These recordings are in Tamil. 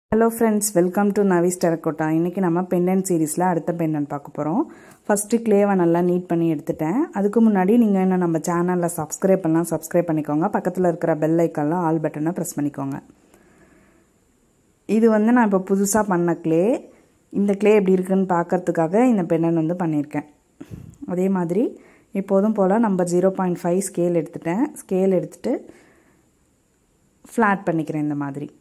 hello friends welcome to Navi's terracotta இன்றைக்கி நம்ம பெண்டன் சீரீஸில் அடுத்த பெண்டன் பார்க்க போகிறோம் ஃபஸ்ட்டு க்ளேவை நல்லா நீட் பண்ணி எடுத்துட்டேன் அதுக்கு முன்னாடி நீங்கள் என்ன நம்ம சேனலில் சப்ஸ்கிரைப் பண்ணலாம் சப்ஸ்கிரைப் பண்ணிக்கோங்க பக்கத்தில் இருக்கிற பெல் ஐக்கானில் ஆல் பட்டனை ப்ரெஸ் பண்ணிக்கோங்க இது வந்து நான் இப்போ புதுசாக பண்ண க்ளே இந்த க்ளே எப்படி இருக்குன்னு பார்க்கறதுக்காக இந்த பெண்டன் வந்து பண்ணியிருக்கேன் அதே மாதிரி எப்போதும் போல் number zero point five scale எடுத்துட்டேன் ஸ்கேல் எடுத்துகிட்டு ஃப்ளாட் பண்ணிக்கிறேன் இந்த மாதிரி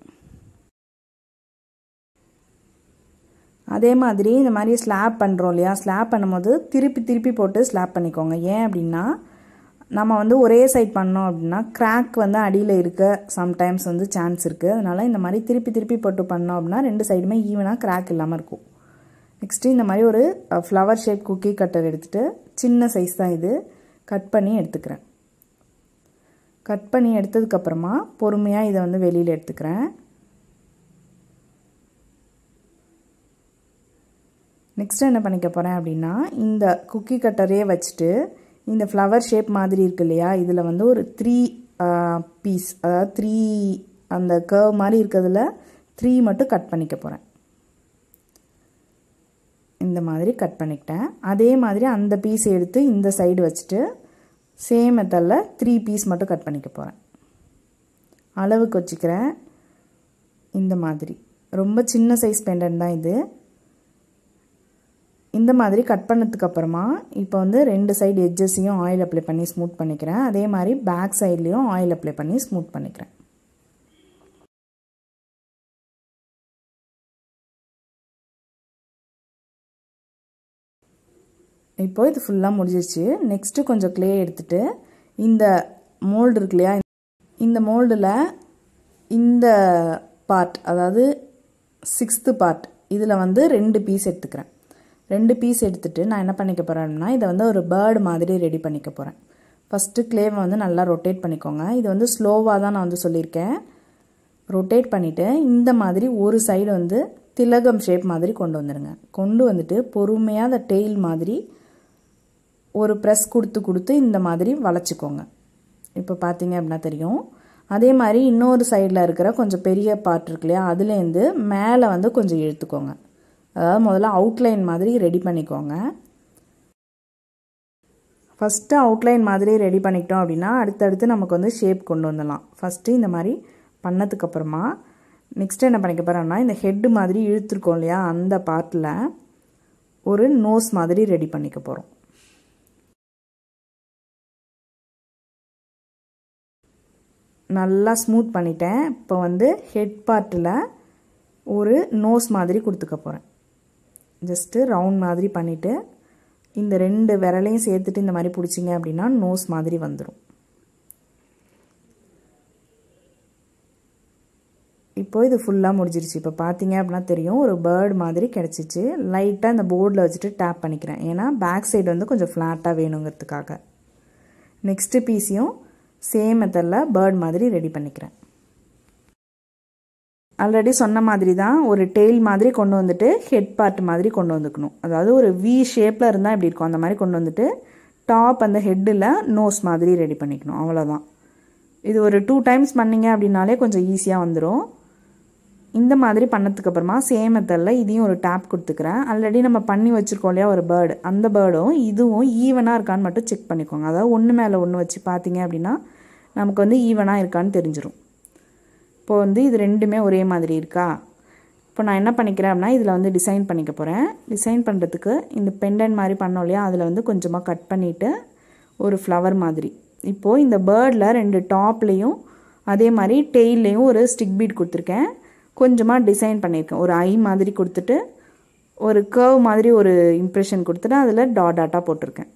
அதே மாதிரி இந்த மாதிரி ஸ்லாப் பண்ணுறோம் இல்லையா ஸ்லாப் பண்ணும்போது திருப்பி திருப்பி போட்டு ஸ்லாப் பண்ணிக்கோங்க ஏன் அப்படின்னா நம்ம வந்து ஒரே சைட் பண்ணோம் அப்படின்னா கிராக் வந்து அடியில் இருக்க சம்டைம்ஸ் வந்து சான்ஸ் இருக்குது அதனால் இந்த மாதிரி திருப்பி திருப்பி போட்டு பண்ணோம் அப்படின்னா ரெண்டு சைடுமே ஈவனாக கிராக் இல்லாமல் இருக்கும் நெக்ஸ்ட்டு இந்த மாதிரி ஒரு ஃப்ளவர் ஷேப் குக்கி கட்டர் எடுத்துகிட்டு சின்ன சைஸ் தான் இது கட் பண்ணி எடுத்துக்கிறேன் கட் பண்ணி எடுத்ததுக்கப்புறமா பொறுமையாக இதை வந்து வெளியில் எடுத்துக்கிறேன் நெக்ஸ்ட் என்ன பண்ணிக்க போகிறேன் அப்படின்னா இந்த குக்கி கட்டரே வச்சுட்டு இந்த ஃப்ளவர் ஷேப் மாதிரி இருக்கு இல்லையா இதில் வந்து ஒரு த்ரீ பீஸ் அதாவது த்ரீ அந்த கர்வ் மாதிரி இருக்கிறதுல த்ரீ மட்டும் கட் பண்ணிக்க போகிறேன் இந்த மாதிரி கட் பண்ணிக்கிட்டேன் அதே மாதிரி அந்த பீஸ் எடுத்து இந்த சைடு வச்சுட்டு சேம் மெத்தடில் த்ரீ பீஸ் மட்டும் கட் பண்ணிக்க போகிறேன் அளவுக்கு வச்சுக்கிறேன் இந்த மாதிரி ரொம்ப சின்ன சைஸ் பெண்டன் தான் இது இந்த மாதிரி கட் பண்ணதுக்கு அப்புறமா இப்போ வந்து ரெண்டு சைடு எட்ஜஸையும் ஆயில் அப்ளை பண்ணி ஸ்மூத் பண்ணிக்கிறேன் அதே மாதிரி பேக் சைட்லேயும் ஆயில் அப்ளை பண்ணி ஸ்மூத் பண்ணிக்கிறேன் இப்போ இது ஃபுல்லாக முடிஞ்சிச்சு நெக்ஸ்ட்டு கொஞ்சம் க்ளே எடுத்துட்டு இந்த மோல்டு இருக்கு இல்லையா இந்த மோல்டில் இந்த பார்ட் அதாவது சிக்ஸ்த்து பார்ட் இதில் வந்து ரெண்டு பீஸ் எடுத்துக்கிறேன் ரெண்டு பீஸ் எடுத்துகிட்டு நான் என்ன பண்ணிக்க போகிறேன்னா இதை வந்து ஒரு பேர்டு மாதிரி ரெடி பண்ணிக்க போகிறேன் ஃபஸ்ட்டு க்ளேவை வந்து நல்லா ரொட்டேட் பண்ணிக்கோங்க இது வந்து ஸ்லோவாக தான் நான் வந்து சொல்லியிருக்கேன் ரொட்டேட் பண்ணிவிட்டு இந்த மாதிரி ஒரு சைடு வந்து திலகம் ஷேப் மாதிரி கொண்டு வந்துடுங்க கொண்டு வந்துட்டு பொறுமையாக அந்த டெய்ல் மாதிரி ஒரு ப்ரெஸ் கொடுத்து கொடுத்து இந்த மாதிரி வளைச்சிக்கோங்க இப்போ பார்த்தீங்க அப்படின்னா தெரியும் அதே மாதிரி இன்னொரு சைடில் இருக்கிற கொஞ்சம் பெரிய பார்ட் இருக்கு இல்லையா அதுலேருந்து மேலே வந்து கொஞ்சம் இழுத்துக்கோங்க அதாவது முதல்ல அவுட்லைன் மாதிரி ரெடி பண்ணிக்கோங்க ஃபஸ்ட்டு அவுட்லைன் மாதிரி ரெடி பண்ணிக்கிட்டோம் அப்படின்னா அடுத்தடுத்து நமக்கு வந்து ஷேப் கொண்டு வந்துடலாம் ஃபஸ்ட்டு இந்த மாதிரி பண்ணதுக்கப்புறமா நெக்ஸ்ட்டு என்ன பண்ணிக்க போகிறோம்னா இந்த ஹெட்டு மாதிரி இழுத்துருக்கோம் இல்லையா அந்த பார்ட்டில் ஒரு நோஸ் மாதிரி ரெடி பண்ணிக்க போகிறோம் நல்லா ஸ்மூத் பண்ணிட்டேன் இப்போ வந்து ஹெட் பார்ட்டில் ஒரு நோஸ் மாதிரி கொடுத்துக்க போகிறேன் ஜஸ்ட்டு ரவுண்ட் மாதிரி பண்ணிவிட்டு இந்த ரெண்டு விரலையும் சேர்த்துட்டு இந்த மாதிரி பிடிச்சிங்க அப்படின்னா நோஸ் மாதிரி வந்துடும் இப்போ இது ஃபுல்லாக முடிஞ்சிருச்சு இப்போ பார்த்தீங்க அப்படின்னா தெரியும் ஒரு பேர்டு மாதிரி கிடச்சிச்சு லைட்டாக இந்த போர்டில் வச்சுட்டு டேப் பண்ணிக்கிறேன் ஏன்னா பேக் சைடு வந்து கொஞ்சம் ஃப்ளாட்டாக வேணுங்கிறதுக்காக நெக்ஸ்ட்டு பீஸையும் சேம் மெத்தடில் பேர்ட் மாதிரி ரெடி பண்ணிக்கிறேன் ஆல்ரெடி சொன்ன மாதிரி தான் ஒரு டெய்ல் மாதிரி கொண்டு வந்துட்டு ஹெட் பார்ட் மாதிரி கொண்டு வந்துக்கணும் அதாவது ஒரு வி ஷேப்பில் இருந்தால் இப்படி இருக்கும் அந்த மாதிரி கொண்டு வந்துட்டு டாப் அந்த ஹெட்டில் நோஸ் மாதிரி ரெடி பண்ணிக்கணும் அவ்வளோதான் இது ஒரு டூ டைம்ஸ் பண்ணிங்க அப்படின்னாலே கொஞ்சம் ஈஸியாக வந்துடும் இந்த மாதிரி பண்ணதுக்கப்புறமா சேம் மெத்தடில் இதையும் ஒரு டேப் கொடுத்துக்கிறேன் ஆல்ரெடி நம்ம பண்ணி வச்சுருக்கோம் இல்லையா ஒரு பேர்டு அந்த பேர்டும் இதுவும் ஈவனாக இருக்கான்னு மட்டும் செக் பண்ணிக்கோங்க அதாவது ஒன்று மேலே ஒன்று வச்சு பார்த்தீங்க அப்படின்னா நமக்கு வந்து ஈவனாக இருக்கான்னு தெரிஞ்சிடும் இப்போ வந்து இது ரெண்டுமே ஒரே மாதிரி இருக்கா இப்போ நான் என்ன பண்ணிக்கிறேன் அப்படின்னா இதில் வந்து டிசைன் பண்ணிக்க போகிறேன் டிசைன் பண்ணுறதுக்கு இந்த பெண்டன் மாதிரி பண்ணோம் இல்லையா அதில் வந்து கொஞ்சமாக கட் பண்ணிவிட்டு ஒரு ஃப்ளவர் மாதிரி இப்போது இந்த பேர்டில் ரெண்டு டாப்லேயும் அதே மாதிரி டெய்லையும் ஒரு ஸ்டிக் பீட் கொடுத்துருக்கேன் கொஞ்சமாக டிசைன் பண்ணியிருக்கேன் ஒரு ஐ மாதிரி கொடுத்துட்டு ஒரு கர்வ் மாதிரி ஒரு இம்ப்ரெஷன் கொடுத்துட்டு அதில் டாட் டாட்டாக போட்டிருக்கேன்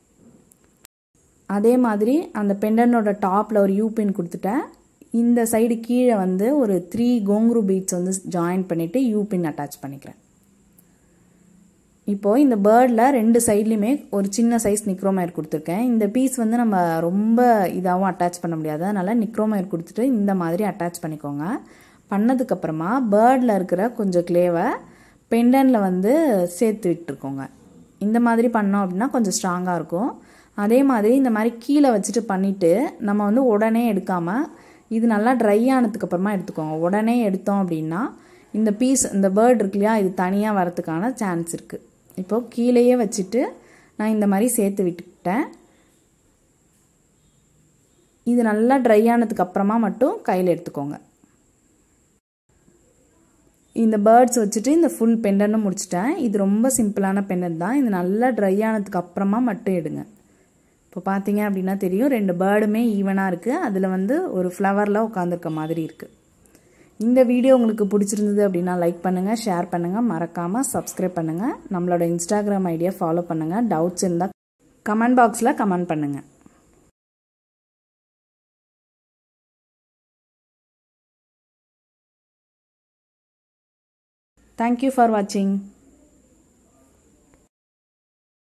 அதே மாதிரி அந்த பெண்டனோட டாப்பில் ஒரு யூபின் கொடுத்துட்டேன் இந்த சைடு கீழே வந்து ஒரு த்ரீ கோங்க்ரு பீட்ஸ் வந்து ஜாயின் பண்ணிவிட்டு யூபின் அட்டாச் பண்ணிக்கிறேன் இப்போது இந்த பேர்டில் ரெண்டு சைட்லேயுமே ஒரு சின்ன சைஸ் நிக்ரோமயர் கொடுத்துருக்கேன் இந்த பீஸ் வந்து நம்ம ரொம்ப இதாகவும் அட்டாச் பண்ண முடியாது அதனால் நிக்ரோமயர் கொடுத்துட்டு இந்த மாதிரி அட்டாச் பண்ணிக்கோங்க பண்ணதுக்கப்புறமா பேர்டில் இருக்கிற கொஞ்சம் கிளேவை பெண்டனில் வந்து சேர்த்து விட்டுருக்கோங்க இந்த மாதிரி பண்ணோம் அப்படின்னா கொஞ்சம் ஸ்ட்ராங்காக இருக்கும் அதே மாதிரி இந்த மாதிரி கீழே வச்சுட்டு பண்ணிவிட்டு நம்ம வந்து உடனே எடுக்காமல் இது நல்லா ட்ரை ஆனதுக்கப்புறமா எடுத்துக்கோங்க உடனே எடுத்தோம் அப்படின்னா இந்த பீஸ் இந்த பேர்ட் இருக்கு இல்லையா இது தனியாக வரத்துக்கான சான்ஸ் இருக்குது இப்போது கீழேயே வச்சுட்டு நான் இந்த மாதிரி சேர்த்து விட்டுக்கிட்டேன் இது நல்லா ட்ரை ஆனதுக்கு அப்புறமா மட்டும் கையில் எடுத்துக்கோங்க இந்த பேர்ட்ஸ் வச்சுட்டு இந்த ஃபுல் பெண்டனும் முடிச்சிட்டேன் இது ரொம்ப சிம்பிளான பெண்டன் தான் இது நல்லா ட்ரை ஆனதுக்கு அப்புறமா மட்டும் எடுங்க இப்போ பார்த்தீங்க அப்படின்னா தெரியும் ரெண்டு பேர்டுமே ஈவனாக இருக்குது அதில் வந்து ஒரு ஃப்ளவரில் உட்காந்துருக்க மாதிரி இருக்குது இந்த வீடியோ உங்களுக்கு பிடிச்சிருந்தது அப்படின்னா லைக் பண்ணுங்கள் ஷேர் பண்ணுங்கள் மறக்காமல் சப்ஸ்கிரைப் பண்ணுங்கள் நம்மளோட இன்ஸ்டாகிராம் ஐடியா ஃபாலோ பண்ணுங்கள் டவுட்ஸ் இருந்தால் கமெண்ட் பாக்ஸில் கமெண்ட் பண்ணுங்கள் தேங்க்யூ ஃபார் வாட்சிங்